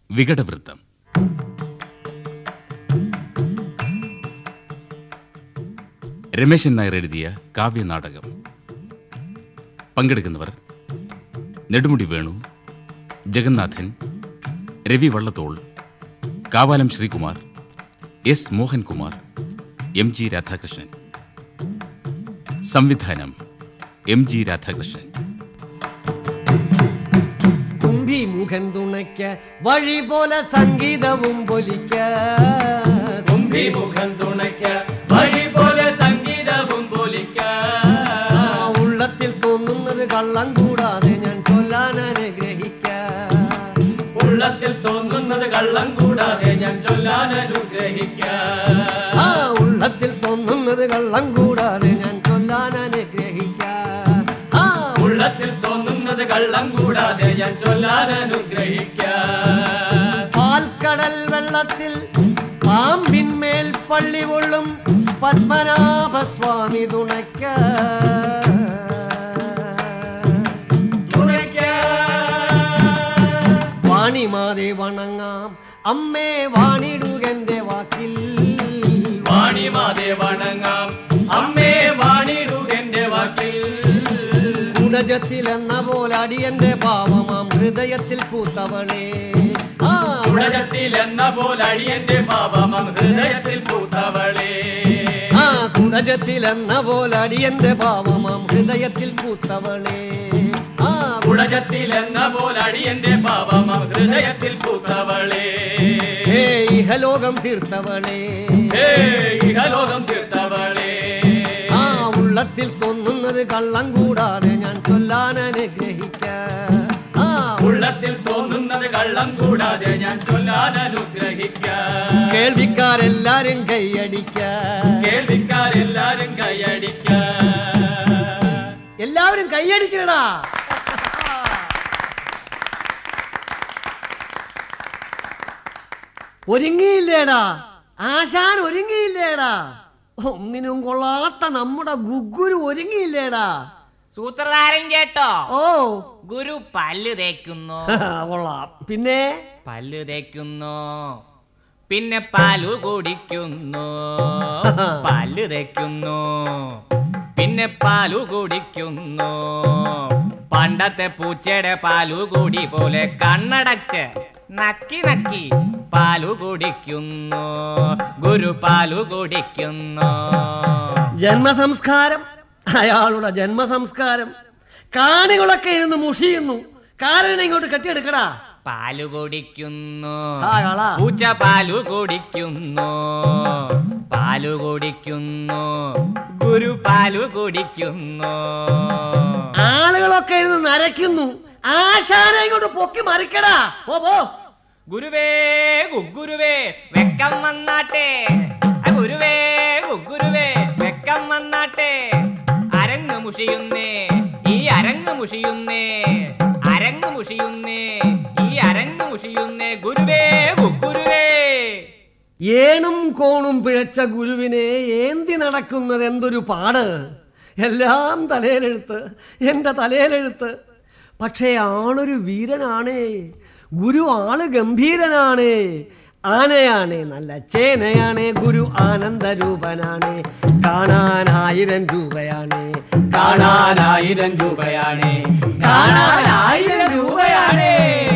വികടവൃത്തം രമേശൻ നായർ എഴുതിയ കാവ്യനാടകം പങ്കെടുക്കുന്നവർ Nedumudi Venu Jagannathan Ravi Vallathol Kavalam Sreekumar S Mohankumar M G Radhakrishnan സംവിധാനം എം ജി രാധാകൃഷ്ണൻ കുംഭിമുഖൻ തുണയ്ക്ക വഴി പോലെ സംഗീതവും പൊലിക്ക കുംഭിമുഖം തുണയ്ക്ക വഴി പോലെ സംഗീതവും പൊലിക്ക ആ ഉള്ളത്തിൽ തോന്നുന്നത് കള്ളം കൂടാതെ ഞാൻ ചൊല്ലാൻ അനുഗ്രഹിക്ക ഉള്ളത്തിൽ തോന്നുന്നത് കള്ളം കൂടാതെ ഞാൻ ചൊല്ലാൻ അനുഗ്രഹിക്ക ആ ഉള്ളത്തിൽ തോന്നുന്നത് കള്ളം കൂടാതെ ഞാൻ ചൊല്ലാൻ അനുഗ്രഹിക്ക ആ ഉള്ളത്തിൽ തോന്നുന്നത് കള്ളം കൂടാതെ ഞാൻ ചൊല്ലാൻ അനുഗ്രഹിക്ക പാൽക്കടൽ വെള്ളത്തിൽ പാമ്പിന്മേൽ പള്ളി കൊള്ളും പത്മനാഭസ്വാമി തുണയ്ക്ക തുണയ്ക്ക വാണിമാതെ വണങ്ങാം അമ്മേ വാണിടുകന്റെ വാക്കിൽ വാണിമാതെ വണങ്ങാം അമ്മേ വാണിടുകന്റെ വാക്കിൽ കുടജത്തിൽ എന്ന പോലെ അടിയന്റെ പാവമാം ഹൃദയത്തിൽ പൂത്തവളേ ആ ഉടകത്തിൽ എന്ന പോലെ അടിയന്റെ പാപമം ഹൃദയത്തിൽ പൂത്തവളേ ആ കുടജത്തിൽ എന്ന പോലെ അടിയന്റെ പാവമാം ഹൃദയത്തിൽ പൂത്തവളേ ആ ഉടകത്തിൽ എന്ന പോലെ അടിയന്റെ പാപമം ഹൃദയത്തിൽ പൂത്തവളേ ഹേ ഇഹലോകം തീർത്തവളേ ഹേ ഇഹലോകം തീർത്തവളേ ആ ഉള്ളത്തിൽ തോന്നുന്നത് കള്ളം കൂടാതെ ഞാൻ ചൊല്ലാൻ അനുഗ്രഹിക്ക ആ ഉള്ളത്തിൽ തോന്നുന്നത് കള്ളം കൂടാതെ ഞാൻ ചൊല്ലാൻ അനുഗ്രഹിക്ക കേൾവിക്കാരെല്ലാരും കൈയടിക്ക കേൾവിക്കാരെല്ലാരും കൈയടിക്ക എല്ലാവരും കൈയടിക്കണടാ ഒരുങ്ങിയില്ലേടാ ആശാൻ ഒരുങ്ങിയില്ലേടാ ഒന്നിനും കൊള്ളാത്ത നമ്മുടെ ഗുഗുരു ഒരുങ്ങിയില്ലേടാ സൂത്രധാരൻ കേട്ടോ ഓ ഗുരു പല്ല് തേക്കുന്നു കൊള്ളാം പിന്നെ പല്ല് തേക്കുന്നു പിന്നെ പാലു കുടിക്കുന്നു പല്ല് തേക്കുന്നു പിന്നെ പാലു കുടിക്കുന്നു പണ്ടത്തെ പൂച്ചയുടെ പാലു കൂടി പോലെ കണ്ണടച്ച് നക്കി നക്കി പാലു കുടിക്കുന്നു ഗുരു പാലു കുടിക്കുന്നു ജന്മസംസ്കാരം അയാളുടെ ജന്മസംസ്കാരം കാണികളൊക്കെ ഇരുന്ന് മുഷിയുന്നു കാലിനെ ഇങ്ങോട്ട് കെട്ടിയെടുക്കടാ പാലു കുടിക്കുന്നു ആ, കളാ. പൂച്ച പാലു കുടിക്കുന്നു പാലു കുടിക്കുന്നു ഗുരു പാലു കുടിക്കുന്നു ആളുകളൊക്കെ ഇരുന്ന് നരയ്ക്കുന്നു ആശാനെ ഇങ്ങോട്ട് പൊക്കി മറിക്കടാ ഓ പോ ഗുരുവേ ഗുരുവേ വെക്കം വന്നാട്ടെ ആ, ഗുരുവേ ഗുരുവേ വെക്കം വന്നാട്ടെ അരങ്ങ് മുഷിയുന്നേ ഈ അരങ്ങ് മുഷിയുന്നേ അരങ്ങ് മുഷിയുന്നേ ഈ അരങ്ങ് മുഷിയുന്നേ ഗുരുവേ ഗുരുവേ ഏണും കോണും പിഴച്ച ഗുരുവിനെ ഏന്തി നടക്കുന്നത് എന്തൊരു പാട് എല്ലാം തലയിലെഴുത്ത് എൻ്റെ തലയിലെഴുത്ത് പക്ഷേ ആളൊരു വീരനാണേ ഗുരു ആള് ഗംഭീരനാണേ ആനയാണേ നല്ല ചേനയാണേ ഗുരു ആനന്ദരൂപനാണേ കാണാൻ ആയിരം രൂപയാണേ കാണാനായിരം രൂപയാണ് കാണാനായിരം രൂപയാണ്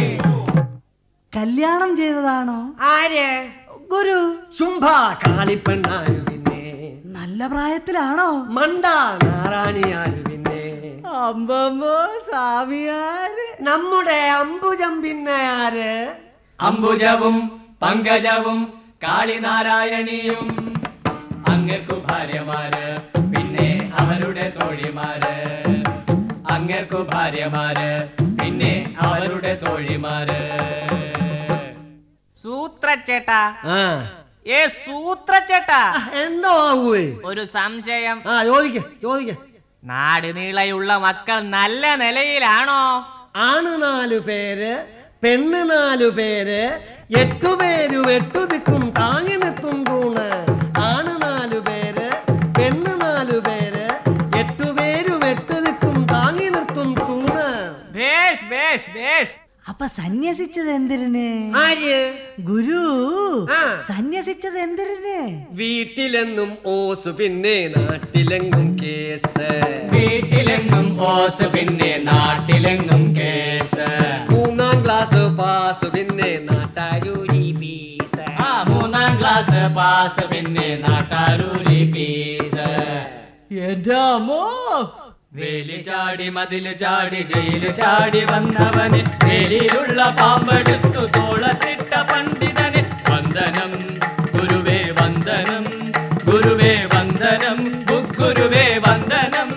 കല്യാണം ചെയ്തതാണോ ആര് ഗുരു ശുംഭ കാളിപ്പെണ്ണാരു പിന്നെ നല്ല പ്രായത്തിലാണോ മണ്ട നാറാണിയാരു പിന്നെ അമ്പമ്മോ സ്വാമിയാര് നമ്മുടെ അമ്പുജം പിന്നെ ആര് അംബുജവും പങ്കജവും കാളിനാരായണിയും അങ്ങർക്കു ഭാര്യമാര് പിന്നെ അവരുടെ തോഴിമാര് അങ്ങർക്കു ഭാര്യമാര് പിന്നെ അവരുടെ തോഴിമാര് സൂത്രച്ചേട്ടാ ആ ഏ സൂത്രച്ചേട്ടാ എന്തോ ആകുവേ ഒരു സംശയം ആ ചോദിക്ക ചോദിക്ക നാട് നീളയുള്ള മക്കൾ നല്ല നിലയിലാണോ ആണ് നാലു പേര് പെണ്ണ് നാലു പേര് എട്ടു പേരും എട്ടു ദിക്കും താങ്ങി നിത്തും തൂണ് ആണ് നാലു പേര് പെണ്ണ് നാലു പേര് എട്ടു പേരും എട്ടു ദിക്കും താങ്ങി നിർത്തും തൂണ് ഭേഷ് ഭേഷ് ഭേഷ് അപ്പൊ സന്യസിച്ചത് എന്തിന് ആര് ഗുരു ആ. സന്യസിച്ചത് എന്തിന് വീട്ടിലെന്നും ഓസു പിന്നെ നാട്ടിലെങ്ങും കേസ് വീട്ടിലെങ്ങും ഓസ് പിന്നെ നാട്ടിലെങ്ങും കേസ് മൂന്നാം ക്ലാസ് പാസ് പിന്നെ നാട്ടാരൂരി പീസ് ആ മൂന്നാം ക്ലാസ് പാസ് പിന്നെ നാട്ടാരൂരി പീസ് എന്റെ അമ്മോ വേലി ചാടി മതില് ചാടി ജയില് ചാടി വന്നവന് വേലിയിലുള്ള പാമ്പെടുത്തു തോളത്തിട്ട പണ്ഡിതന് വന്ദനം ഗുരുവേ വന്ദനം ഗുരുവേ വന്ദനം ഗുരുവേ വന്ദനം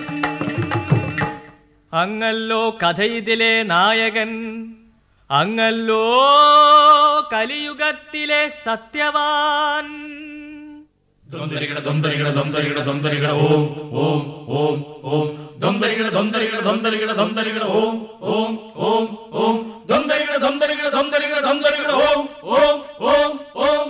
അങ്ങല്ലോ കഥ ഇതിലെ നായകൻ അങ്ങല്ലോ കലിയുഗത്തിലെ സത്യവാൻ ദൊന്തരികട ദൊന്തരികട ദൊന്തരികട ദൊന്തരികട ഓം ഓം ഓം ഓം ദൊന്തരികട ദൊന്തരികട ദൊന്തരികട ദൊന്തരികട ഓം ഓം ഓം ഓം ദൊന്തരികട ദൊന്തരികട ദൊന്തരികട ദൊന്തരികട ഓം ഓം ഓം ഓം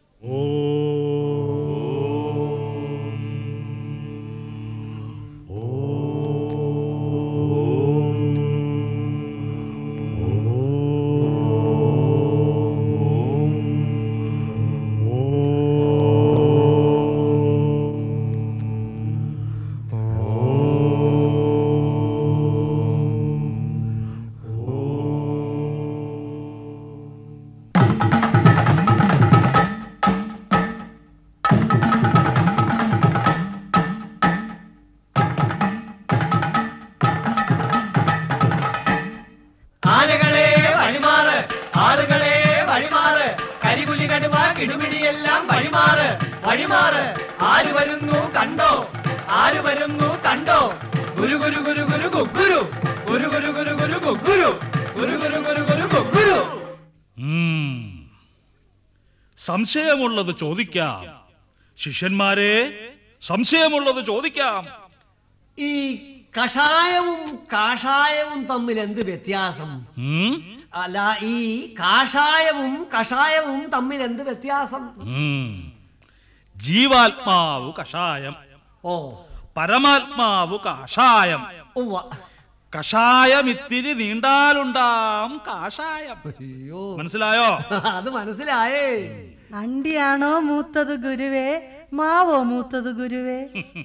ആനകളെ വഴിമാറ് ആളുകളെ വഴിമാറ് കരികുലി കടുവ കിടുപിടിയെല്ലാം വഴിമാറ് വഴിമാറ് ആര് വരുന്നു കണ്ടോ ആര് വരുന്നു കണ്ടോ ഗുരു ഗുരു ഗുരു ഗുരു ഗുഗുരു ഗുരു ഗുരു ഗുരു ഗുരു ഗുഗുരു ഗുരു ഗുരു ഗുരു ഗുരു ഗുഗുരു ഉം. സംശയമുള്ളത് ചോദിക്കാം ശിഷ്യന്മാരെ സംശയമുള്ളത് ചോദിക്കാം ഈ കഷായവും കാഷായവും തമ്മിൽ എന്ത് വ്യത്യാസം ഉം? അല്ല ഈ കാഷായവും കഷായവും തമ്മിൽ എന്ത് വ്യത്യാസം ഉം. ജീവാത്മാവ് കഷായം ഓ പരമാത്മാവ് കാഷായം ഉവ്വ. കഷായം ഇത്തിരി നീണ്ടാലുണ്ടാം കാഷായം അയ്യോ മനസ്സിലായോ അത് മനസ്സിലായേ അണ്ടിയാണോ മൂത്തത് ഗുരുവേ മാവോ മൂത്തത് ഗുരുവേ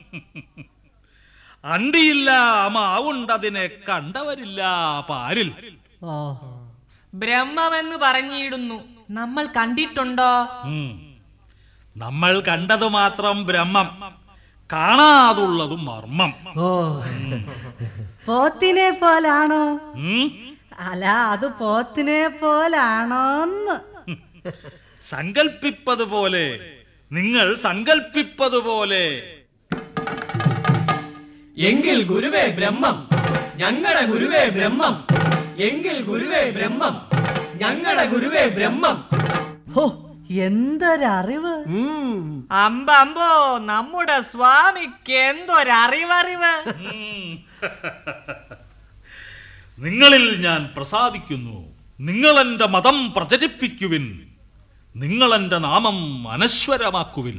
അണ്ടിയില്ല മാവുണ്ടതിനെ കണ്ടവരില്ല പാരിൽ ഓഹോ ബ്രഹ്മമെന്ന് പറഞ്ഞിടുന്നു നമ്മൾ കണ്ടിട്ടുണ്ടോ ഉം. നമ്മൾ കണ്ടത് മാത്രം ബ്രഹ്മം കാണാതുള്ളത് മർമ്മം ഓ പോത്തിനെ പോലാണോ ഉം? അല്ല അത് പോത്തിനെ പോലാണോന്ന് സങ്കൽപ്പിപ്പത് പോലെ നിങ്ങൾ സങ്കൽപ്പിപ്പത് പോലെ എങ്കിൽ ഗുരുവേ ബ്രഹ്മം ഞങ്ങളുടെ ഗുരുവേ ബ്രഹ്മം എങ്കിൽ ഗുരുവേ ബ്രഹ്മം ഞങ്ങളുടെ ഗുരുവേ ബ്രഹ്മം ഹോ എന്തൊരറിവ് ഉം. അമ്പമ്പോ നമ്മുടെ സ്വാമിക്ക് എന്തൊരറിവറിവ് ഉം. നിങ്ങളിൽ ഞാൻ പ്രസാദിക്കുന്നു നിങ്ങൾ എന്റെ മതം പ്രചരിപ്പിക്കുവിൻ നിങ്ങൾ എന്റെ നാമം അനശ്വരമാക്കുവിൻ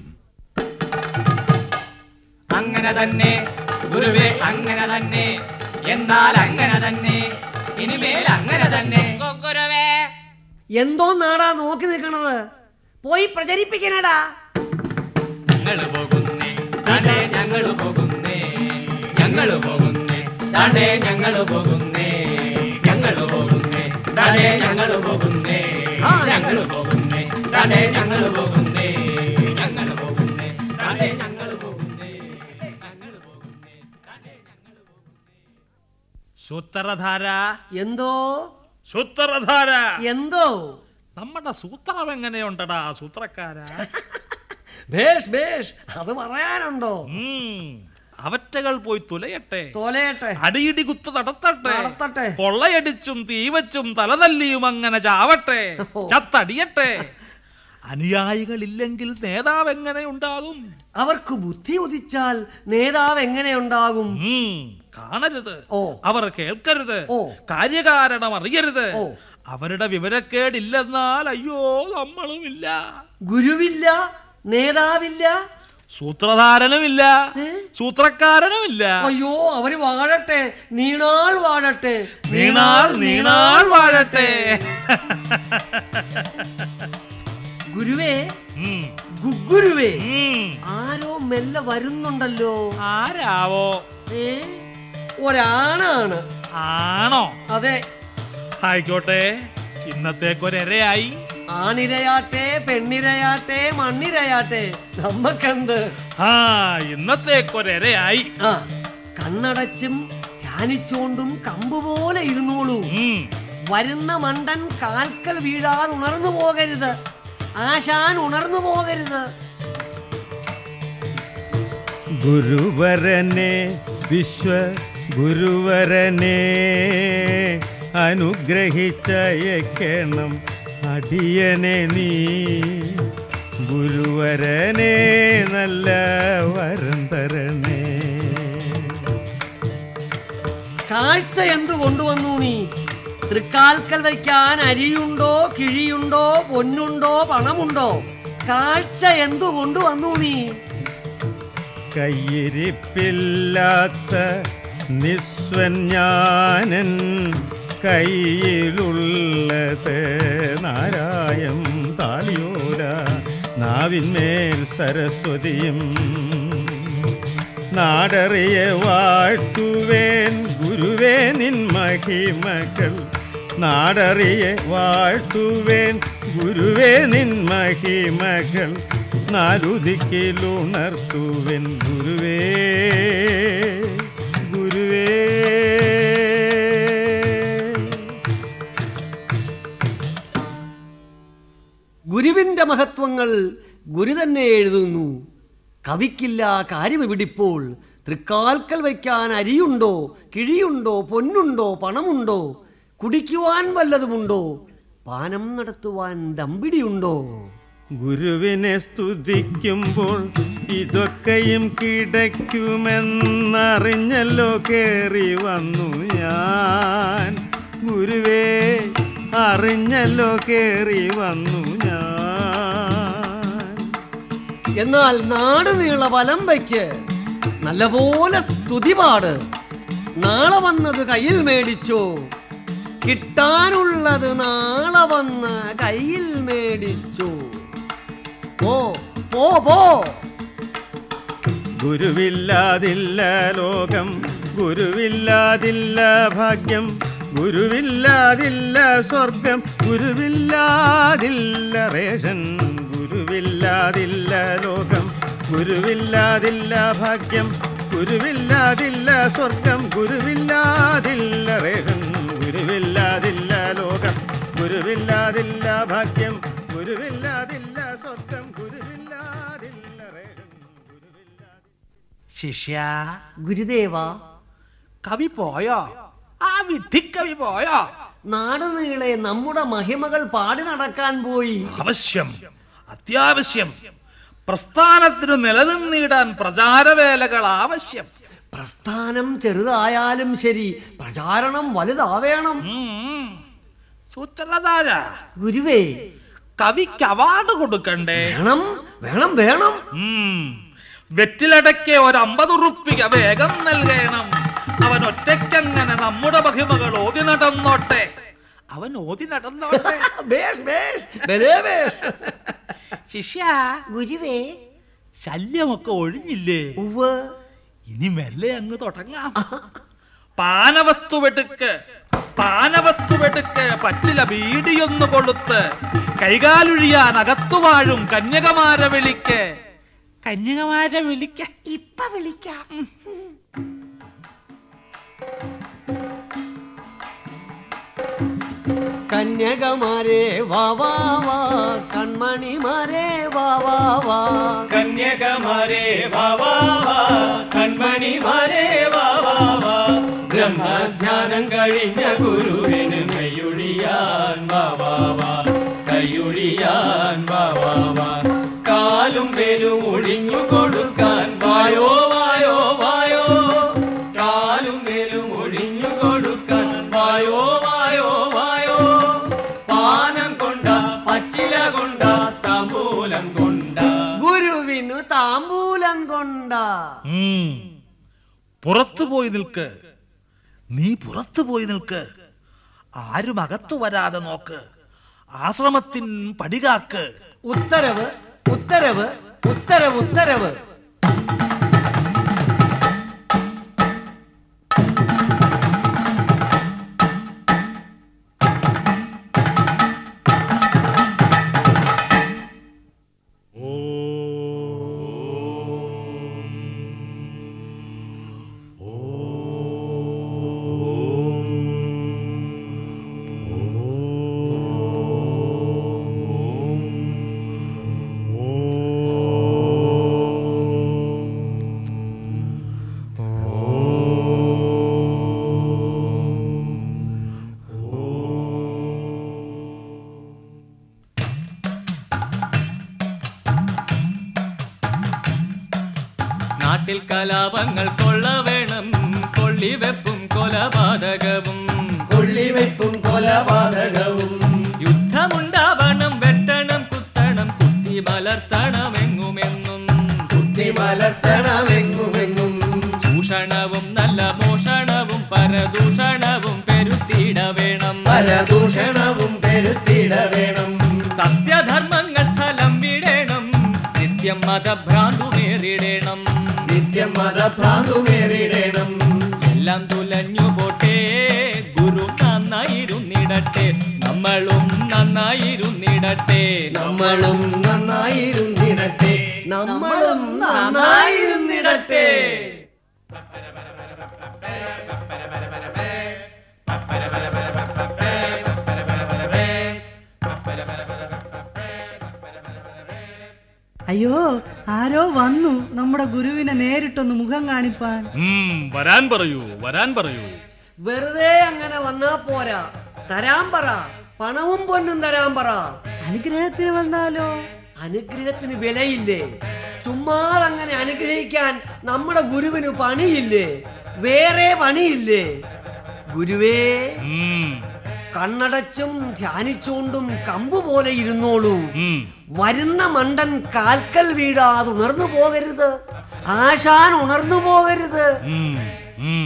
അങ്ങനെ തന്നെ ഗുരുവേ അങ്ങനെ തന്നെ എന്നാൽ അങ്ങനെ തന്നെ ഇനിമേൽ അങ്ങനെ തന്നെ ഗുരുവേ എന്തോ നാടാ നോക്കി നിൽക്കണത് പോയി പ്രചരിപ്പിക്കണടാ ഞങ്ങള് പോകുന്നേ താണ്ടേ ഞങ്ങള് പോകുന്നേ ഞങ്ങള് പോകുന്നേ താണ്ടേ ഞങ്ങള് പോകുന്നേ ഞങ്ങള് പോകുന്നേ താണ്ടേ ഞങ്ങള് പോകുന്നേ ആ, ഞങ്ങള് പോകുന്നേ താണ്ടേ ഞങ്ങള് പോകുന്നേ ഞങ്ങള് പോകുന്നേ താണ്ടേ ഞങ്ങള് പോകുന്നേ ഞങ്ങള് പോകുന്നേ താണ്ടേ ഞങ്ങള് സൂത്രധാര എന്തോ സൂത്രധാര എന്തോ നമ്മുടെ സൂത്രം എങ്ങനെയുണ്ടടാ സൂത്രക്കാര ഭേഷ് ഭേഷ് അത് പറയാനുണ്ടോ ഉം. അവറ്റകൾ പോയി തുലയട്ടെ തോലയട്ടെ അടിയിടി കുത്ത് നടത്തട്ടെ നടത്തട്ടെ. കൊള്ളയടിച്ചും തീവച്ചും തലതല്ലിയും അങ്ങനെ ചാവട്ടെ ഓ. ചത്തടിയട്ടെ അനുയായികളില്ലെങ്കിൽ നേതാവ് എങ്ങനെ ഉണ്ടാകും അവർക്ക് ബുദ്ധി ഉദിച്ചാൽ നേതാവ് എങ്ങനെയുണ്ടാകും ഉം, കാണരുത് ഓ. അവർ കേൾക്കരുത് ഓ. കാര്യകാരണം അറിയരുത് ഓ. അവരുടെ വിവരക്കേടില്ലെന്നാൽ അയ്യോ നമ്മളുമില്ല ഗുരുവില്ല നേതാവില്ല സൂത്രധാരനുമില്ല സൂത്രക്കാരനുമില്ല അയ്യോ അവര് വാഴട്ടെ നീണാൾ വാഴട്ടെ നീണാൾ നീണാൾ വാഴട്ടെ ഗുരുവേ ഉം, ഗുഗുരുവേ ഉം. ആരോ മെല്ലെ വരുന്നുണ്ടല്ലോ ആരാവോ ഏ ഒരാണാണ് ആണോ അതെ ആയിക്കോട്ടെ ഇന്നത്തേക്കൊരരയായി ആണിരയാട്ടെ പെണ്ണിരയാട്ടെ മണ്ണിരയാട്ടെ നമ്മക്കെന്ത് ആ ഇന്നത്തേക്കൊരരയായി ആ കണ്ണടച്ചും ധ്യാനിച്ചോണ്ടും കമ്പ് പോലെ ഇരുന്നോളൂ ഉം, വരുന്ന മണ്ടൻ കാൽക്കൽ വീഴാതെ ഉണർന്നു പോകരുത് ആശാൻ ഉണർന്നു പോകരുത് ഗുരുവരനെ വിശ്വ ഗുരുവരനെ അനുഗ്രഹിച്ചയക്കണം അടിയനെ നീ ഗുരുവരനെ നല്ല വരം തരണേ കാഴ്ച എന്തു കൊണ്ടുവന്നു നീ തൃക്കാൽക്കൽ വയ്ക്കാൻ അരിയുണ്ടോ കിഴിയുണ്ടോ പൊന്നുണ്ടോ പണമുണ്ടോ കാഴ്ച എന്തു കൊണ്ടുവന്നു നീ കയ്യിരിപ്പില്ലാത്ത നിസ്വൻ ഞാനൻ കയ്യിലുള്ളത് നാരായം താളിയോല നാവിന്മേൽ സരസ്വതിയും നാടറിയ വാഴ്ത്തുവേൻ ഗുരുവേ നിൻ മഹിമകൾ നാടറിയ വാഴ്ത്തുവേൻ ഗുരുവേ നിൻ മഹിമകൾ നാലുദിക്കിലുണർത്തുവൻ ഗുരുവേ ഗുരുവേ ഗുരുവിന്റെ മഹത്വങ്ങൾ ഗുരു തന്നെ എഴുതുന്നു കവിക്കില്ല കാര്യമെവിടിപ്പോൾ തൃക്കാൽക്കൽ വയ്ക്കാൻ അരിയുണ്ടോ കിഴിയുണ്ടോ പൊന്നുണ്ടോ പണമുണ്ടോ കുടിക്കുവാൻ വല്ലതുമുണ്ടോ പാനം നടത്തുവാൻ ദമ്പിടിയുണ്ടോ ഗുരുവിനെ സ്തുതിക്കുമ്പോൾ ഇതൊക്കെയും കിടയ്ക്കുമെന്നറിഞ്ഞല്ലോ കേറി വന്നു ഞാൻ ഗുരുവേ അറിഞ്ഞല്ലോ കേറി വന്നു ഞാൻ എന്നാൽ നാട് നീള വലം വയ്ക്ക് നല്ലപോലെ സ്തുതിപാട് നാളെ വന്നത് കയ്യിൽ മേടിച്ചോ കിട്ടാനുള്ളത് നാളെ വന്ന് കയ്യിൽ മേടിച്ചോ പോ പോ പോ ഗുരുവില്ലാതില്ല ലോകം ഗുരുവില്ലാതില്ല ഭാഗ്യം ഗുരുവില്ലാതില്ല സ്വർഗം ഗുരുവില്ലാതില്ല റേഷൻ ഗുരുവില്ലാതില്ല ലോകം ഗുരുവില്ലാതില്ല ഭാഗ്യം ഗുരുവില്ലാതില്ല സ്വർഗം ഗുരുവില്ലാതില്ല റേഷൻ ഗുരുവില്ലാതില്ല ലോകം ഗുരുവില്ലാതില്ല ഭാഗ്യം ഗുരുവില്ലാതില്ല സ്വർഗം ഗുരുവില്ലാതില്ല റേഷൻ ശിഷ്യ ഗുരുദേവ കവി പോയോ ആ വിഡ്ഢിക്കവി പോയോ നാട് നീളെ നമ്മുടെ മഹിമകൾ പാടി നടക്കാൻ പോയി അവശ്യം അത്യാവശ്യം പ്രസ്ഥാനത്തിന് നിലനിന്നിടാൻ പ്രചാരവേലകൾ ആവശ്യം പ്രസ്ഥാനം ചെറുതായാലും ശരി പ്രചാരണം വലുതാവേണം ഉം. സൂത്രധാര ഗുരുവേ കവിക്ക് അവാർഡ് കൊടുക്കണ്ടേ വേണം വേണം വേണം ഉം. വെറ്റിലടയ്ക്ക് ഒരു അമ്പത് ഉറുപ്പിക വേഗം നൽകണം അവൻ ഒറ്റയ്ക്കങ്ങനെ നമ്മുടെ മഹിമകൾ ഓതി നടന്നോട്ടെ അവൻ ഓതി നടന്നോട്ടെ ബേഷ് ബേഷ് ബലേ ബേഷ് ശിഷ്യ ഗുരുവേ ശല്യമൊക്കെ ഒഴിഞ്ഞില്ലേ ഉവ്വ് ഇനി മെല്ലെ അങ്ങ് തുടങ്ങാം പാനവസ്തു വെടുക്ക് പാനവസ്തു വെടുക്ക് പച്ചില ബീഡിയൊന്നു കൊളുത്ത് കൈകാലൊഴിയാൻ അകത്തു വാഴും കന്യകമാര വിളിക്ക് കന്യകമാര വിളിക്ക ഇപ്പൊ വിളിക്കാം കന്യകമാരെ വാ വാ വാ കൺമണിമാരെ വാ വാ വാ കന്യകമാരെ വാ വാ വാ കൺമണിമാരെ വാ വാ വാ ബ്രഹ്മധ്യാനം കഴിഞ്ഞ ഗുരുവിന് കൈയൊഴിയാൻ വാ വാ വാ കൈയൊഴിയാൻ വാ വാ വാ കാലും പേരും ഒഴിഞ്ഞു കൊടുക്കാൻ വായോ വായോ വായോ കാലും പേരും ഒഴിഞ്ഞു കൊടുക്കാൻ വായോ വായോ വായോ പാനം കൊണ്ട പച്ചില കൊണ്ട താമ്പൂലം കൊണ്ട ഗുരുവിനു താമ്പൂല ഉം. പുറത്തു പോയി നിൽക്ക് നീ പുറത്തു പോയി നിൽക്ക് ആരും അകത്തു വരാതെ നോക്ക് ആശ്രമത്തിൻ പടികാക്ക് ഉത്തരവ് ഉത്തരവ് ഉത്തരവ് ഉത്തരവ് നാട്ടിൽ കലാപങ്ങൾ കൊള്ള വേണം കൊള്ളിവെപ്പും കൊലപാതകവും കൊള്ളിവെപ്പും കൊലപാതകവും യുദ്ധമുണ്ടാവണം വെട്ടണം കുത്തണം കുത്തി മലർത്തണം എങ്ങുമെന്നും കുത്തി മലർത്തണമെങ്ങുമെങ്ങും ചൂഷണവും നല്ല മോഷണവും പരദൂഷണവും പെരുത്തിട വേണം പരദൂഷണവും പെരുത്തിട വേണം സത്യധർമ്മങ്ങൾ സ്ഥലം വിടേണം നിത്യം മതഭ്രാന്തുമേറിടേണം നിത്യം മതഭ്രാന്തുമേറിടണം എല്ലാം തുലഞ്ഞു പോട്ടെ ഗുരു നന്നായിരുന്നിടട്ടെ നമ്മളും നന്നായിരുന്നിടട്ടെ നമ്മളും നന്നായിരുന്നിടട്ടെ നമ്മളും നന്നായിരുന്നിടട്ടെ അയ്യോ ആരോ വന്നു നമ്മുടെ ഗുരുവിനെ നേരിട്ടൊന്ന് മുഖം കാണിപ്പാൻ ഉം, വരാൻ പറയൂ വരാൻ പറയൂ വെറുതെ അങ്ങനെ വന്നാ പോരാ തരാൻ പറ പണവും പൊന്നും തരാൻ പറ അനുഗ്രഹത്തിന് വന്നാലോ അനുഗ്രഹത്തിന് വിലയില്ലേ ചുമ്മാതെ അങ്ങനെ അനുഗ്രഹിക്കാൻ നമ്മുടെ ഗുരുവിന് പണിയില്ലേ വേറെ പണിയില്ലേ ഗുരുവേ ഉം, കണ്ണടച്ചും ധ്യാനിച്ചുകൊണ്ടും കമ്പ് പോലെ ഇരുന്നോളൂ ഉം. വരുന്ന മണ്ടൻ കാൽക്കൽ വീഴാതെ ഉണർന്നു പോകരുത് ആശാൻ ഉണർന്നു പോകരുത് ഉം, ഉം.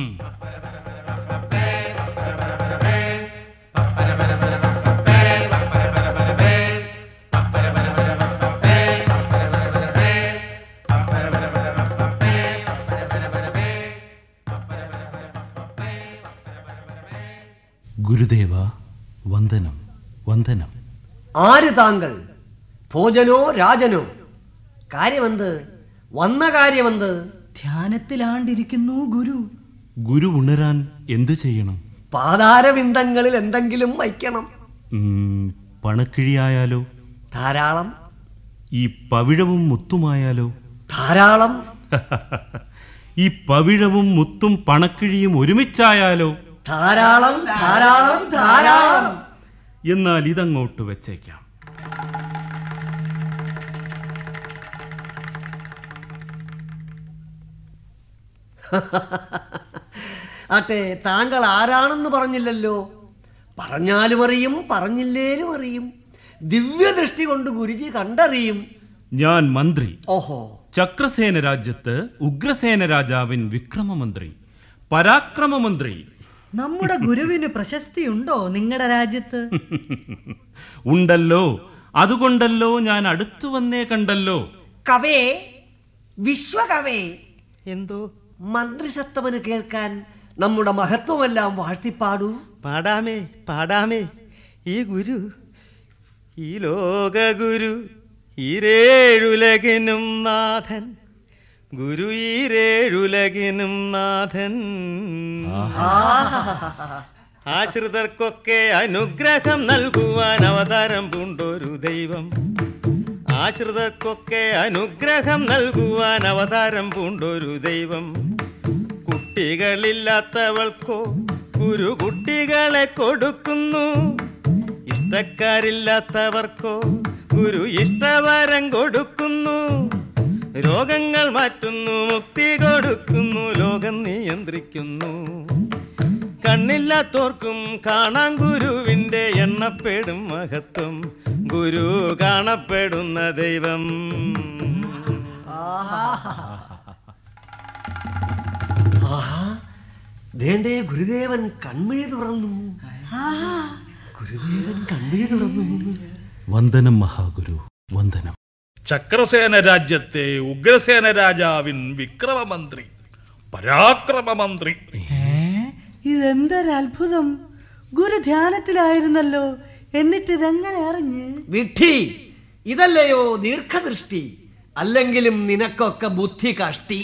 ഗുരുദേവ വന്ദനം വന്ദനം ആര് താങ്കൾ ഭോജനോ രാജനോ കാര്യമെന്ത് വന്ന കാര്യമെന്ത് ധ്യാനത്തിലാണ്ടിരിക്കുന്നു ഗുരു ഗുരു ഉണരാൻ എന്തു ചെയ്യണം പാതാരവിന്ദങ്ങളിൽ എന്തെങ്കിലും വയ്ക്കണം ഉം, പണക്കിഴിയായാലോ ധാരാളം ഈ പവിഴവും മുത്തുമായാലോ ധാരാളം ഈ പവിഴവും മുത്തും പണക്കിഴിയും ഒരുമിച്ചായാലോ ധാരാളം ധാരാളം ധാരാളം എന്നാൽ ഇതങ്ങോട്ട് വെച്ചേക്കാം ആട്ടെ താങ്കൾ ആരാണെന്ന് പറഞ്ഞില്ലല്ലോ പറഞ്ഞാലും അറിയും പറഞ്ഞില്ലേലും അറിയും ദിവ്യദൃഷ്ടി കൊണ്ട് ഗുരുജി കണ്ടറിയും ഞാൻ മന്ത്രി ഓഹോ ചക്രസേന രാജ്യത്ത് ഉഗ്രസേന രാജാവിൻ വിക്രമമന്ത്രി പരാക്രമമന്ത്രി നമ്മുടെ ഗുരുവിന് പ്രശസ്തിയുണ്ടോ നിങ്ങളുടെ രാജ്യത്ത് ഉണ്ടല്ലോ അതുകൊണ്ടല്ലോ ഞാൻ അടുത്തു വന്നേ കണ്ടല്ലോ കവേ വിശ്വകവേ എന്തോ മന്ത്രിസത്തവന് കേൾക്കാൻ നമ്മുടെ മഹത്വമെല്ലാം വാഴ്ത്തിപ്പാടൂ പാടാമേ പാടാമേ ഈ ഗുരു ഈ ലോകഗുരു ഈരേഴുലകിനും നാഥൻ ഗുരു ഈരേഴുലകിനും നാഥൻ ആശ്രിതർക്കൊക്കെ അനുഗ്രഹം നൽകുവാൻ അവതാരം പൂണ്ടൊരു ദൈവം ആശ്രിതർക്കൊക്കെ അനുഗ്രഹം നൽകുവാൻ അവതാരം പൂണ്ടൊരു ദൈവം കുട്ടികളില്ലാത്തവൾക്കോ ഗുരു കുട്ടികളെ കൊടുക്കുന്നു ഇഷ്ടക്കാരില്ലാത്തവർക്കോ ഗുരു ഇഷ്ടവരം കൊടുക്കുന്നു രോഗങ്ങൾ മാറ്റുന്നു മുക്തി കൊടുക്കുന്നു ലോകം നിയന്ത്രിക്കുന്നു കണ്ണില്ലാത്തോർക്കും കാണാൻ ഗുരുവിന്റെ എണ്ണപ്പെടും മഹത്വം ഗുരു കാണപ്പെടുന്ന ദൈവം ആഹാ ദേണ്ടേ ഗുരുദേവൻ കൺമിഴി തുറന്നു ഗുരുദേവൻ കൺമിഴി തുറന്നു വന്ദനം മഹാഗുരു വന്ദനം ചക്രസേന രാജ്യത്തെ ഉഗ്രസേന രാജാവിൻ വിക്രമമന്ത്രി പരാക്രമമന്ത്രി ഇതെന്തൊരത്ഭുതം ഗുരു ധ്യാനത്തിലായിരുന്നല്ലോ എന്നിട്ട് ഇതെങ്ങനെ അറിഞ്ഞ് വിഡ്ഢി ഇതല്ലയോ ദീർഘദൃഷ്ടി അല്ലെങ്കിലും നിനക്കൊക്കെ ബുദ്ധി കഷ്ടി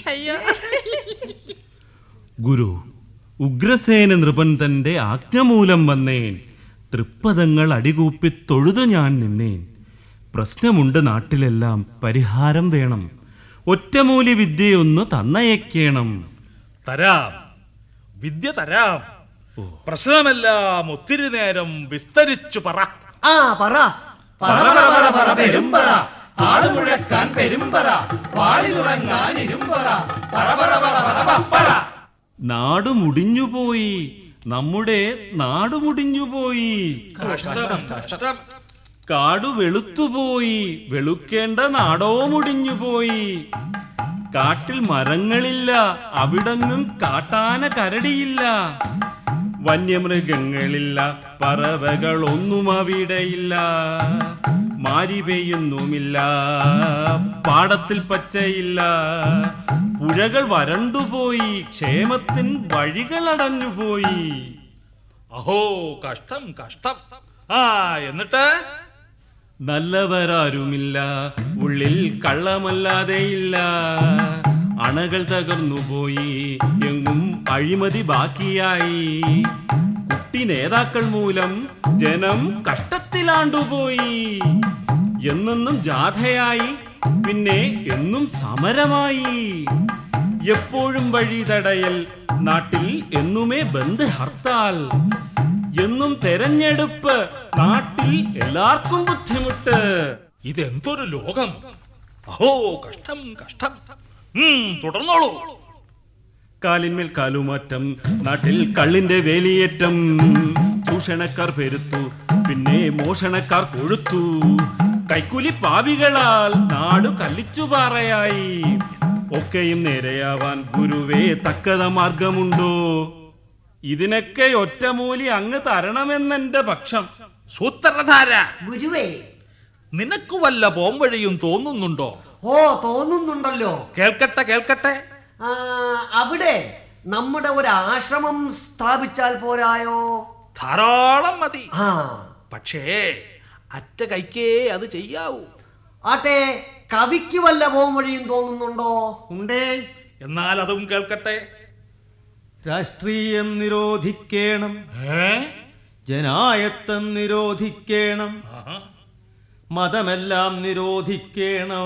ഗുരു ഉഗ്രസേന നൃപൻ തന്റെ ആജ്ഞമൂലം വന്നേൻ തൃപ്പദങ്ങൾ അടികൂപ്പി തൊഴുതു ഞാൻ നിന്നേൻ പ്രശ്നമുണ്ട് നാട്ടിലെല്ലാം പരിഹാരം വേണം ഒറ്റമൂലി വിദ്യയൊന്ന് തന്നയക്കേണം തരാം വിദ്യ തരാം പ്രശ്നമെല്ലാം ഒത്തിരി നേരം വിസ്തരിച്ചു പറ ആ പറ പറ പറ പറ പറ പെരുമ്പറ ആള് മുഴക്കാൻ പെരുമ്പറ വാളിലുറങ്ങാൻ ഇരുമ്പറ പറ പറ പറ പറ പപ്പറ നാടു മുടിഞ്ഞുപോയി നമ്മുടെ നാടു മുടിഞ്ഞുപോയി കഷ്ടം കഷ്ടം കാടു വെളുത്തുപോയി വെളുക്കേണ്ട നാടോ മുടിഞ്ഞുപോയി കാട്ടിൽ മരങ്ങളില്ല അവിടങ്ങും കാട്ടാന കരടിയില്ല വന്യമൃഗങ്ങളില്ല പറവകളൊന്നും അവിടെയില്ല മാരി പെയ്യുന്നുമില്ല പാടത്തിൽ പച്ചയില്ല പുഴകൾ വരണ്ടുപോയി ക്ഷേമത്തിൻ വഴികൾ അടഞ്ഞുപോയി അഹോ കഷ്ടം കഷ്ടം ആ എന്നിട്ട് നല്ലവരാരുമില്ല ഉള്ളിൽ കള്ളമല്ലാതെയില്ല അണകൾ തകർന്നുപോയി എങ്ങും അഴിമതി ബാക്കിയായി കുട്ടി നേതാക്കൾ മൂലം ജനം കഷ്ടത്തിലാണ്ടുപോയി എന്നെന്നും ജാഥയായി പിന്നെ എന്നും സമരമായി എപ്പോഴും വഴി തടയൽ നാട്ടിൽ എന്നുമേ ബന്ദ് ഹർത്താൽ എന്നും തെരഞ്ഞെടുപ്പ് നാട്ടിൽ എല്ലാവർക്കും ബുദ്ധിമുട്ട് ഇതെന്തൊരു ലോകം അഹോ കഷ്ടം കഷ്ടം ഉം, തുടർന്നോളൂ കാലിന്മേൽ കാലുമാറ്റം നാട്ടിൽ കള്ളിന്റെ വേലിയേറ്റം ചൂഷണക്കാർ പെരുത്തു പിന്നെ മോഷണക്കാർ കൊഴുത്തു കൈക്കൂലി പാവികളാൽ നാടു കല്ലിച്ചു പാറയായി ഒക്കെയും നേരെയാവാൻ ഗുരുവേ തക്കത മാർഗമുണ്ടോ ഇതിനൊക്കെ ഒറ്റമൂലി അങ്ങ് തരണമെന്നെന്റെ പക്ഷം സൂത്രധാര ഗുരുവേ നിനക്ക് വല്ല പോംവഴിയും തോന്നുന്നുണ്ടോ ഓ തോന്നുന്നുണ്ടല്ലോ കേൾക്കട്ടെ കേൾക്കട്ടെ ആ, അവിടെ നമ്മുടെ ഒരു ആശ്രമം സ്ഥാപിച്ചാൽ പോരായോ ധാരാളം മതി ആ പക്ഷേ അറ്റ കൈക്കേ അത് ചെയ്യാവൂ ആട്ടെ കവിക്ക് വല്ല പോം വഴിയും തോന്നുന്നുണ്ടോ ഉണ്ടേ എന്നാൽ അതും കേൾക്കട്ടെ രാഷ്ട്രീയം നിരോധിക്കണം ഏ ജനായത്തം നിരോധിക്കണം ആഹാ. മതമെല്ലാം നിരോധിക്കണം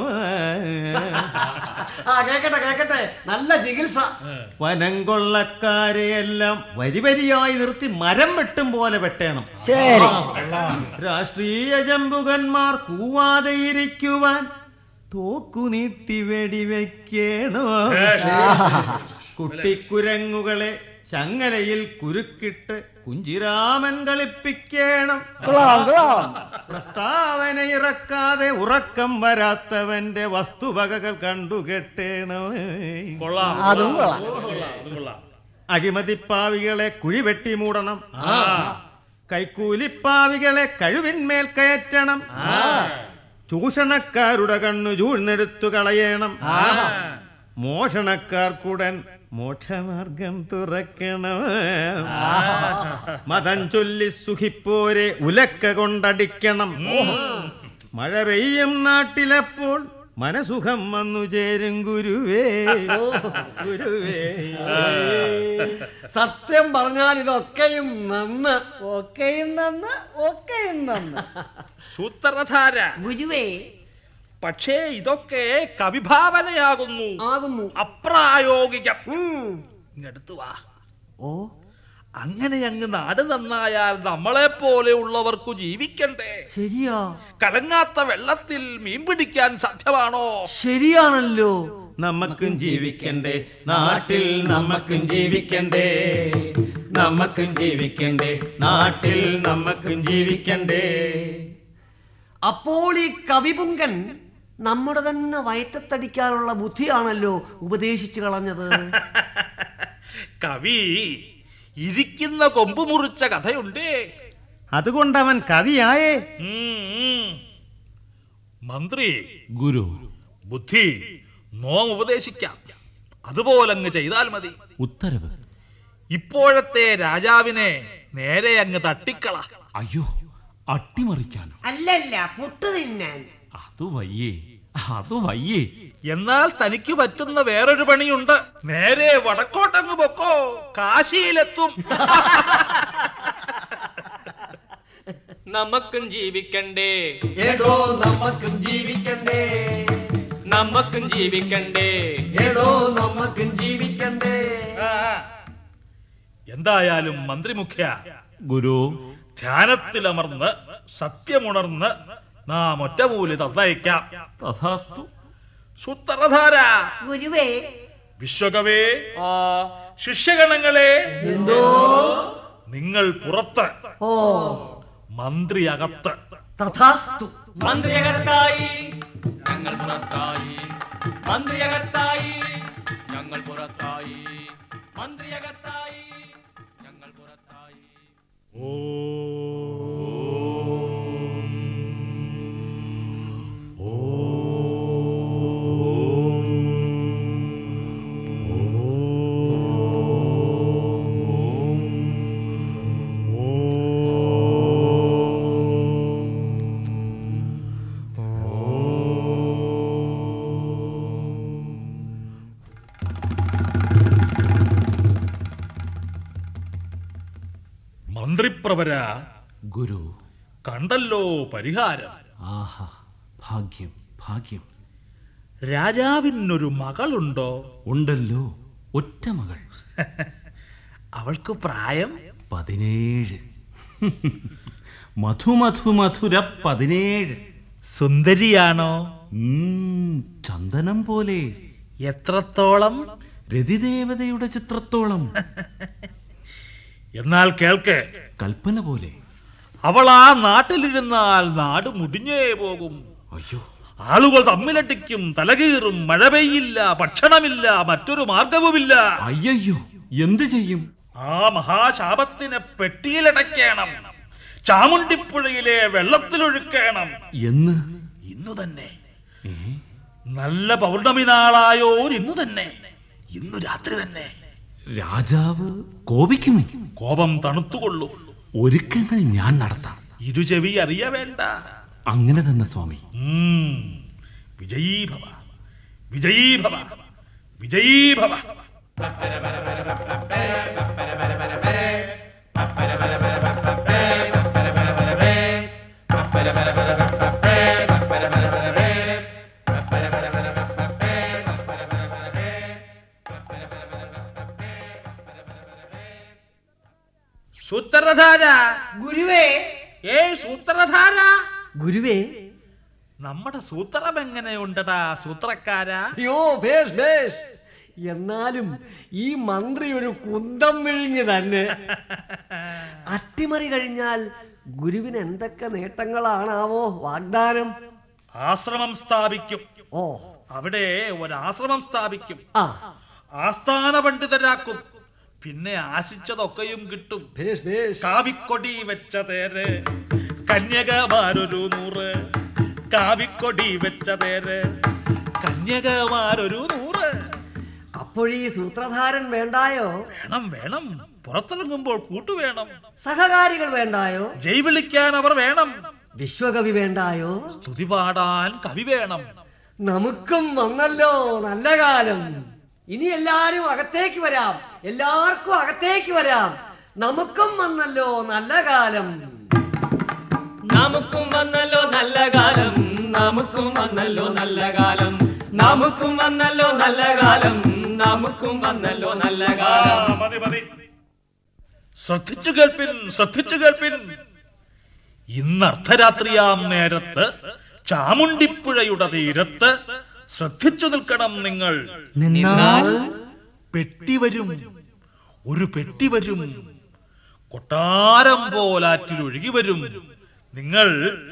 ആ കേക്കട്ടെ കേക്കട്ടെ നല്ല ചികിത്സ വനം കൊള്ളക്കാരെയെല്ലാം വരി വരിയായി നിർത്തി മരം വെട്ടും പോലെ വെട്ടണം ശരി രാഷ്ട്രീയ ജമ്പുകന്മാർ കൂവാതെ ഇരിക്കുവാൻ തോക്കു നീട്ടി വെടിവെക്കണോ കുട്ടിക്കുരങ്ങുകളെ ചങ്ങലയിൽ കുരുക്കിട്ട് കുഞ്ചിരാമൻ കളിപ്പിക്കണം പ്രസ്താവന ഇറക്കാതെ ഉറക്കം വരാത്തവന്റെ വസ്തുവകകൾ കണ്ടുകെട്ടേണം കൊള്ളാം അതും കൊള്ളാം. കൊള്ളാം, അതും കൊള്ളാം അഴിമതിപ്പാവികളെ കുഴിവെട്ടി മൂടണം ആ കൈക്കൂലിപ്പാവികളെ കഴിവിന്മേൽ കയറ്റണം ചൂഷണക്കാരുടെ കണ്ണു ചൂഴ്ന്നെടുത്തു കളയണം മോഷണക്കാർക്കുടൻ മോക്ഷമാർഗം തുറക്കണം മതം ചൊല്ലി സുഖിപ്പോരെ ഉലക്ക കൊണ്ടടിക്കണം മഴ പെയ്യും നാട്ടിലപ്പോൾ മനസുഖം വന്നു ചേരും ഗുരുവേ ഗുരുവേ സത്യം പറഞ്ഞാൽ ഇതൊക്കെയും നന്ന് ഒക്കെയും നന്ന് ഒക്കെയും നന്ന് സൂത്രധാര ഗുരുവേ പക്ഷേ ഇതൊക്കെ കവിഭാവനയാകുന്നു ആകുന്നു അപ്രായോഗികം ഉം. ഇങ്ങടുത്തു വാ ഓ അങ്ങനെ അങ്ങ് നാട് നന്നായാൽ നമ്മളെ പോലെയുള്ളവർക്കു ജീവിക്കണ്ടേ ശരിയാ കലങ്ങാത്ത വെള്ളത്തിൽ മീൻ പിടിക്കാൻ സാധ്യമാണോ ശരിയാണല്ലോ നമുക്കും ജീവിക്കണ്ടേ നാട്ടിൽ നമുക്കും ജീവിക്കണ്ടേ നമുക്കും ജീവിക്കണ്ടേ നാട്ടിൽ നമുക്കും ജീവിക്കണ്ടേ അപ്പോൾ ഈ കവിപുങ്കൻ നമ്മുടെ തന്നെ വയറ്റത്തടിക്കാനുള്ള ബുദ്ധിയാണല്ലോ ഉപദേശിച്ചു കളഞ്ഞത് കവി ഇരിക്കുന്ന കൊമ്പ് മുറിച്ച കഥയുണ്ടേ അതുകൊണ്ട് അവൻ കവിയായേ ഉം, ഉം. മന്ത്രി ഗുരു ബുദ്ധി നോം ഉപദേശിക്കാം അതുപോലെ അങ്ങ് ചെയ്താൽ മതി ഉത്തരവ് ഇപ്പോഴത്തെ രാജാവിനെ നേരെ അങ്ങ് തട്ടിക്കള അയ്യോ അട്ടിമറിക്കാനോ അല്ലല്ല പുട്ടു തിന്നാൻ അത് വയ്യേ അത് വയ്യേ എന്നാൽ തനിക്ക് പറ്റുന്ന വേറൊരു പണിയുണ്ട് നേരെ വടക്കോട്ടങ്ങ് പൊക്കോ കാശിയിലെത്തും നമുക്കും ജീവിക്കണ്ടേ എടോ നമ്മക്കും ജീവിക്കണ്ടേ നമുക്കും ജീവിക്കണ്ടേ എടോ നമ്മക്കും ജീവിക്കണ്ടേ ആ. എന്തായാലും മന്ത്രിമുഖ്യ ഗുരു ധ്യാനത്തിലമർന്ന് സത്യമുണർന്ന് നാം ഒറ്റമൂലി തന്നയക്കാം തഥാസ്തു സൂത്രധാര ഗുരുവേ വിശ്വകവേ ശിഷ്യഗണങ്ങളെ എന്തോ നിങ്ങൾ പുറത്ത് ഓ മന്ത്രി അകത്ത് തഥാസ്തു മന്ത്രിയകത്തായി ഞങ്ങൾ പുറത്തായി മന്ത്രിയകത്തായി ഞങ്ങൾ പുറത്തായി മന്ത്രിയകത്തായി ഞങ്ങൾ പുറത്തായി മന്ത്രിപ്രവര ഗുരു കണ്ടല്ലോ പരിഹാരം ആഹാ ഭാഗ്യം ഭാഗ്യം രാജാവിനൊരു മകളുണ്ടോ ഉണ്ടല്ലോ ഒറ്റ മകൾ അവൾക്ക് പ്രായം പതിനേഴ് മധു മധു മധുര പതിനേഴ് സുന്ദരിയാണോ ഉം, ചന്ദനം പോലെ എത്രത്തോളം രതിദേവതയുടെ ചിത്രത്തോളം എന്നാൽ കേൾക്ക് കൽപ്പന പോലെ അവൾ ആ നാട്ടിലിരുന്നാൽ നാട് മുടിഞ്ഞേ പോകും അയ്യോ ആളുകൾ തമ്മിലടിക്കും തലകീറും മഴ പെയ്യില്ല ഭക്ഷണമില്ല മറ്റൊരു മാർഗവുമില്ല അയ്യോ എന്തു ചെയ്യും ആ മഹാശാപത്തിനെ പെട്ടിയിലടയ്ക്കണം ചാമുണ്ടിപ്പുഴയിലെ വെള്ളത്തിലൊഴുക്കണം എന്ന് ഇന്നു തന്നെ ഏ? നല്ല പൗർണമി നാളായോർ ഇന്നു തന്നെ ഇന്നു രാത്രി തന്നെ രാജാവ് കോപിക്കുമേ കോപം തണുത്തുകൊള്ളും ഒരുക്കങ്ങൾ ഞാൻ നടത്താം ഇരുചെവി അറിയ വേണ്ട അങ്ങനെ തന്നെ സ്വാമി ഉം. വിജയീ ഭവ വിജയീ ഭവ വിജയീ ഭവ സൂത്രധാര ഗുരുവേ ഏ സൂത്രധാര ഗുരുവേ നമ്മുടെ സൂത്രം എങ്ങനെയുണ്ടടാ സൂത്രക്കാരാ അയ്യോ ഭേഷ് ഭേഷ് എന്നാലും ഈ മന്ത്രി ഒരു കുന്തം വിഴുങ്ങി തന്നെ അട്ടിമറി കഴിഞ്ഞാൽ ഗുരുവിന് എന്തൊക്കെ നേട്ടങ്ങളാണാവോ വാഗ്ദാനം ആശ്രമം സ്ഥാപിക്കും ഓ അവിടെ ഒരാശ്രമം സ്ഥാപിക്കും ആ ആസ്ഥാന പണ്ഡിതരാക്കും പിന്നെ ആശിച്ചതൊക്കെയും കിട്ടും ഭേഷ് ഭേഷ് കാവിക്കൊടി വെച്ച തേര് കന്യകമാരൊരു നൂറ് കാവിക്കൊടി വെച്ച തേര് കന്യകമാരൊരു നൂറ് അപ്പോഴീ സൂത്രധാരൻ വേണ്ടായോ വേണം വേണം പുറത്തിറങ്ങുമ്പോൾ കൂട്ടുവേണം സഹകാരികൾ വേണ്ടായോ ജയ് വിളിക്കാൻ അവർ വേണം വിശ്വകവി വേണ്ടായോ സ്തുതി പാടാൻ കവി വേണം നമുക്കും വന്നല്ലോ നല്ല കാലം ഇനി എല്ലാരും അകത്തേക്ക് വരാം എല്ലാവർക്കും അകത്തേക്ക് വരാം നമുക്കും വന്നല്ലോ നല്ല കാലം നമുക്കും വന്നല്ലോ നല്ല കാലം നമുക്കും വന്നല്ലോ നല്ല കാലം നമുക്കും വന്നല്ലോ നല്ല കാലം നമുക്കും വന്നല്ലോ നല്ല ആ, കാലം മതി മതി ശ്രദ്ധിച്ചു കേൾപ്പിൻ ശ്രദ്ധിച്ചു കേൾപ്പിൻ ഇന്ന് അർദ്ധരാത്രിയാം നേരത്ത് ചാമുണ്ടിപ്പുഴയുടെ തീരത്ത് ശ്രദ്ധിച്ചു നിൽക്കണം നിങ്ങൾ നിന്നാൽ പെട്ടി വരും ഒരു പെട്ടി വരും കൊട്ടാരം പോലാറ്റിൽ ഒഴുകി വരും നിങ്ങൾ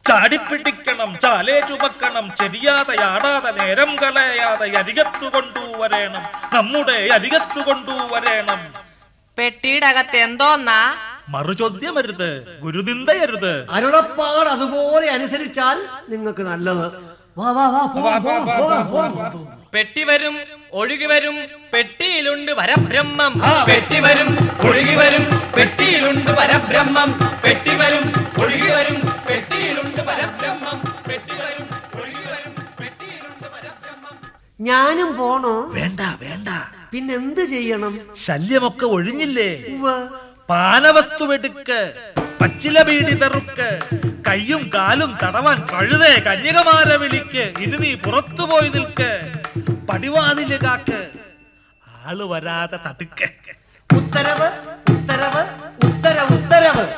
ചാടിപ്പിടിക്കണം ചാലേ ചുമക്കണം ചെരിയാതെ ആടാതെ നേരം കളയാതെ അരികത്തു കൊണ്ടുവരേണം നമ്മുടെ അരികത്തു കൊണ്ടുവരേണം പെട്ടിയുടെ അകത്ത് എന്തോന്നാ മറുചോദ്യമരുത് ഗുരുനിന്ദയരുത് അരുളപ്പാട് അതുപോലെ അനുസരിച്ചാൽ നിങ്ങൾക്ക് നല്ലത് വാ വാ വാ പോകാം, പോകാം, പോകാം, പോകാം. പെട്ടി വരും ഒഴുകി വരും പെട്ടിയിലുണ്ട് പരബ്രഹ്മം പെട്ടി വരും ഒഴുകി വരും പെട്ടിയിലുണ്ട് പരബ്രഹ്മം പെട്ടി വരും ഒഴുകി വരും പെട്ടിയിലുണ്ട് പരബ്രഹ്മം പെട്ടി വരും ഒഴുകി വരും പെട്ടിയിലുണ്ട് പരബ്രഹ്മം ഞാനും പോണോ വേണ്ട വേണ്ട പിന്നെന്ത് ചെയ്യണം ശല്യമൊക്കെ ഒഴിഞ്ഞില്ലേ ഉവ്വ്. പാനവസ്തു വെടുക്ക് പച്ചില ബീഡി തെറുക്ക് കയ്യും കാലും തടവാൻ കഴുതേ കന്യകമാര വിളിക്ക് ഇനി നീ പുറത്തു പോയി നിൽക്ക് പടിവാതില് കാക്ക് ആള് വരാതെ തടുക്ക് ഉത്തരവ് ഉത്തരവ് ഉത്തര ഉത്തരവ്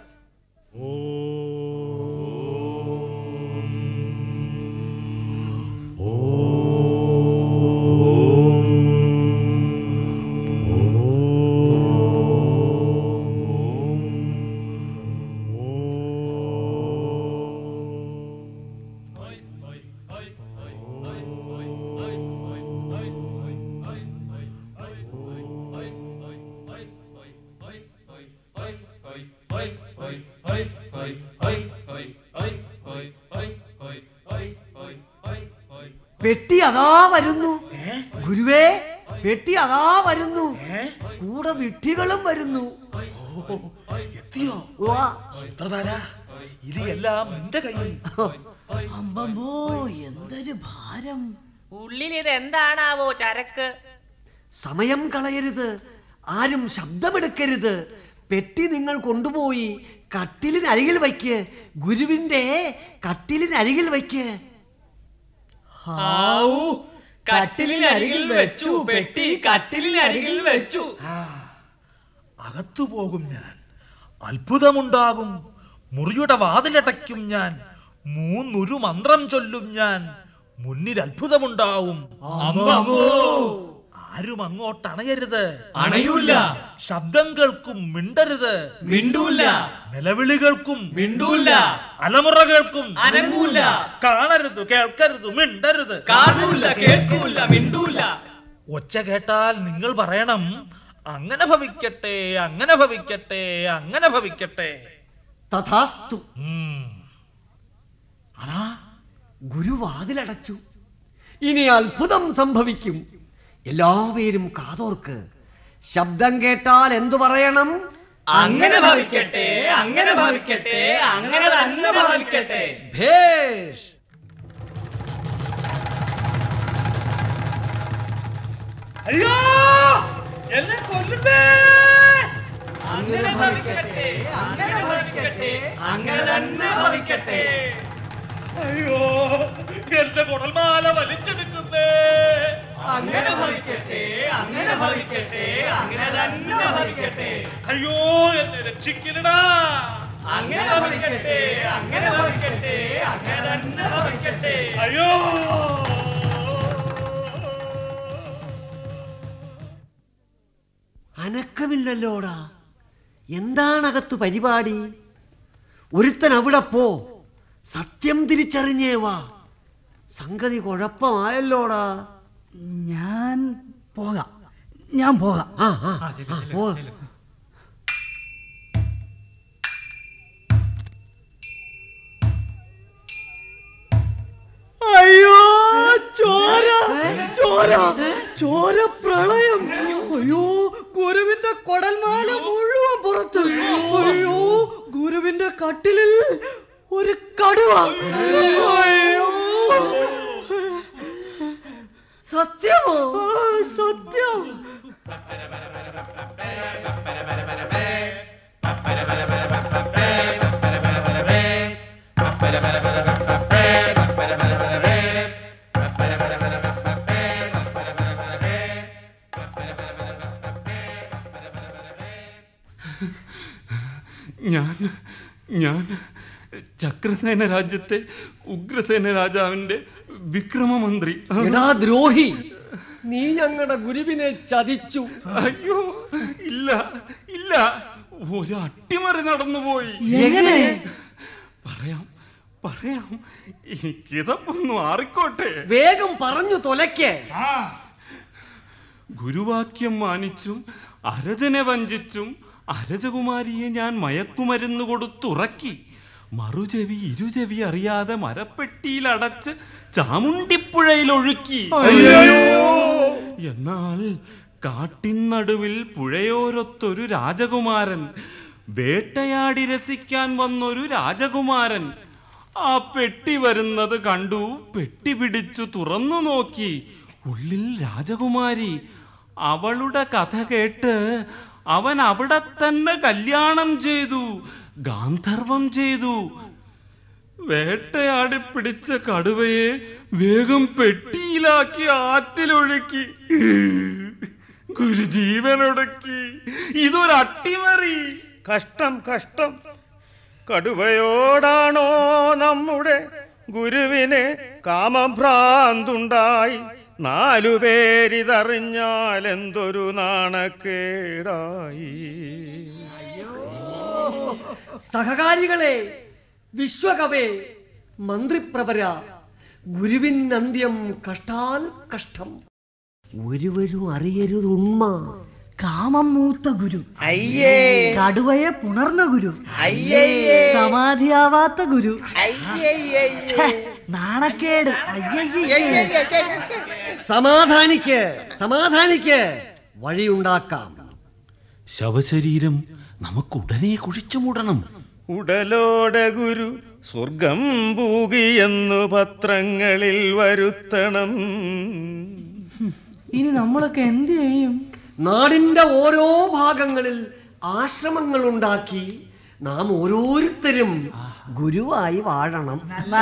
പെട്ടി അതാ വരുന്നു ഗുരുവേ പെട്ടി അതാ വരുന്നു കൂടെ വിട്ടികളും വരുന്നു എത്തിയോ ഉവ്വ. സൂത്രധാര ഇനിയെല്ലാം നിന്റെ കയ്യിൽ അമ്പമ്പോ എന്തൊരു ഭാരം ഉള്ളിൽ ഇത് എന്താണാവോ ചരക്ക് സമയം കളയരുത് ആരും ശബ്ദമെടുക്കരുത് പെട്ടി നിങ്ങൾ കൊണ്ടുപോയി കട്ടിലിനരികിൽ വയ്ക്ക് ഗുരുവിന്റെ കട്ടിലിനരികിൽ വയ്ക്ക് ഹാവൂ, കട്ടിലിനരികിൽ വെച്ചു പെട്ടി കട്ടിലിനരികിൽ വെച്ചു അകത്തു പോകും ഞാൻ അത്ഭുതമുണ്ടാകും മുറിയുടെ വാതിലടയ്ക്കും ഞാൻ മൂന്നൊരു മന്ത്രം ചൊല്ലും ഞാൻ മുന്നിൽ അത്ഭുതമുണ്ടാവും ആരും അങ്ങോട്ട് അണയരുത് അണയൂല ശബ്ദം കേൾക്കും മിണ്ടരുത് മിണ്ടൂല നിലവിളികൾക്കും മിണ്ടൂല അലമുറകൾക്കും അനങ്ങൂല കാണരുത് കേൾക്കരുത് മിണ്ടരുത് കാണൂല കേൾക്കൂല മിണ്ടൂല ഒച്ച കേട്ടാൽ നിങ്ങൾ പറയണം അങ്ങനെ ഭവിക്കട്ടെ അങ്ങനെ ഭവിക്കട്ടെ അങ്ങനെ ഭവിക്കട്ടെ തഥാസ്തു ഉം. അതാ ഗുരു വാതിലടച്ചു ഇനി അത്ഭുതം സംഭവിക്കും എല്ലാവരും കാതോർക്ക് ശബ്ദം കേട്ടാൽ എന്തു പറയണം അങ്ങനെ ഭവിക്കട്ടെ അങ്ങനെ ഭവിക്കട്ടെ അങ്ങനെ തന്നെ ഭവിക്കട്ടെ ഭേഷ് അയ്യോ എന്നെ കൊല്ലുന്നേ അങ്ങനെ ഭവിക്കട്ടെ അങ്ങനെ ഭവിക്കട്ടെ അങ്ങനെ തന്നെ ഭവിക്കട്ടെ അയ്യോ എന്റെ കുടൽമാല വലിച്ചെടുക്കുന്നേ അങ്ങനെ ഭവിക്കട്ടെ അങ്ങനെ ഭവിക്കട്ടെ അങ്ങനെ തന്നെ ഭവിക്കട്ടെ അയ്യോ എന്നെ രക്ഷിക്കണടാ അങ്ങനെ ഭവിക്കട്ടെ അങ്ങനെ ഭവിക്കട്ടെ അങ്ങനെ തന്നെ ഭവിക്കട്ടെ അയ്യോ അനക്കമില്ലല്ലോടാ എന്താണകത്തു പരിപാടി ഒരുത്തൻ അവിടെ പോ സത്യം തിരിച്ചറിഞ്ഞേ വാ സംഗതി കുഴപ്പമായല്ലോടാ ഞാൻ പോകാം ഞാൻ പോകാം ആ ആ ആ, പോ. അയ്യോ ചോര ചോര ചോര പ്രളയം അയ്യോ ഗുരുവിന്റെ കൊടൽമാല മുഴുവൻ പുറത്ത് അയ്യോ ഗുരുവിന്റെ കട്ടിലിൽ ഒരു കടുവ അയ്യോ സത്യമോ സത്യം ഞാൻ ഞാൻ ചക്രസേന രാജ്യത്തെ ഉഗ്രസേന രാജാവിന്റെ വിക്രമമന്ത്രി എടാ ദ്രോഹി നീ ഞങ്ങളുടെ ഗുരുവിനെ ചതിച്ചു അയ്യോ ഇല്ല ഇല്ല ഒരു അട്ടിമറി നടന്നുപോയി എങ്ങനെ പറയാം പറയാം ഈ കിതപ്പൊന്നും ആറിക്കോട്ടെ വേഗം പറഞ്ഞു തൊലയ്ക്ക് ഗുരുവാക്യം മാനിച്ചും അരജനെ വഞ്ചിച്ചും അരജകുമാരിയെ ഞാൻ മയക്കുമരുന്ന് കൊടുത്തുറക്കി മറുചെവി ഇരുചെവി അറിയാതെ മരപ്പെട്ടിയിൽ അടച്ച് ചാമുണ്ടിപ്പുഴയിൽ ഒഴുക്കി എന്നാൽ കാട്ടിൻ നടുവിൽ പുഴയോരത്തൊരു രാജകുമാരൻ വേട്ടയാടി രസിക്കാൻ വന്നൊരു രാജകുമാരൻ ആ പെട്ടി വരുന്നത് കണ്ടു പെട്ടി പിടിച്ചു തുറന്നു നോക്കി ഉള്ളിൽ രാജകുമാരി അവളുടെ കഥ കേട്ട് അവൻ അവിടെ തന്നെ കല്യാണം ചെയ്തു ഗാന്ധർവം ചെയ്തു വേട്ടയാടി പിടിച്ച കടുവയെ വേഗം പെട്ടിയിലാക്കി ആറ്റിലൊഴുക്കി ഗുരുജീവനൊടുക്കി ഇതൊരു അട്ടിമറി കഷ്ടം കഷ്ടം കടുവയോടാണോ നമ്മുടെ ഗുരുവിന് കാമഭ്രാന്തുണ്ടായി നാലു പേരിതറിഞ്ഞാൽ എന്തൊരു നാണക്കേടായി സഹകാരികളെ വിശ്വകവേ മന്ത്രിപ്രവര ഗുരുവിൻ അന്ത്യം കഷ്ടാൽ കഷ്ടം ഒരുവരും അറിയരുത് ഉണ്മ കാമം മൂത്ത ഗുരു അയ്യേ കടുവയെ പുണർന്ന ഗുരു അയ്യേ സമാധിയാവാത്ത ഗുരു ഛെ, നാണക്കേട് അയ്യയ്യേ സമാധാനിക്ക് സമാധാനിക്ക് വഴിയുണ്ടാക്കാം ശവശരീരം നമുക്ക് ഉടനെ കുഴിച്ചു മൂടണം ഉടലോടെ ഗുരു സ്വർഗം പൂകിയെന്നു പത്രങ്ങളിൽ വരുത്തണം ഇനി നമ്മളൊക്കെ എന്ത് ചെയ്യും നാടിന്റെ ഓരോ ഭാഗങ്ങളിൽ ആശ്രമങ്ങൾ ഉണ്ടാക്കി നാം ഓരോരുത്തരും ഗുരുവായി വാഴണം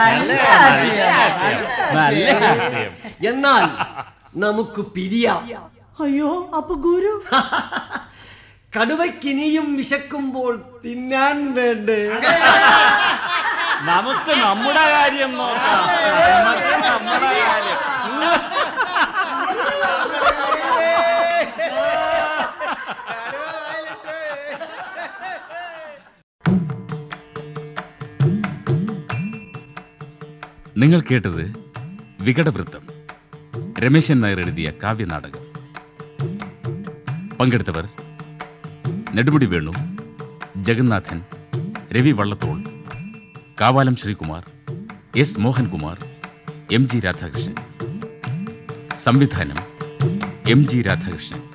എന്നാൽ നമുക്ക് പിരിയാം അയ്യോ അപ്പൊ ഗുരു കടുവയ്ക്കിനിയും വിശക്കുമ്പോൾ തിന്നാൻ വേണ്ടേ നമുക്ക് നമ്മുടെ കാര്യം നോക്കാം നമുക്ക് നമ്മുടെ കാര്യം നിങ്ങൾ കേട്ടത് വികടവൃത്തം രമേശൻ നായർ എഴുതിയ കാവ്യനാടകം പങ്കെടുത്തവർ Nedumudi Venu Jagannathan Ravi Vallathol Kavalam Sreekumar S Mohankumar M G Radhakrishnan സംവിധാനം എം ജി രാധാകൃഷ്ണൻ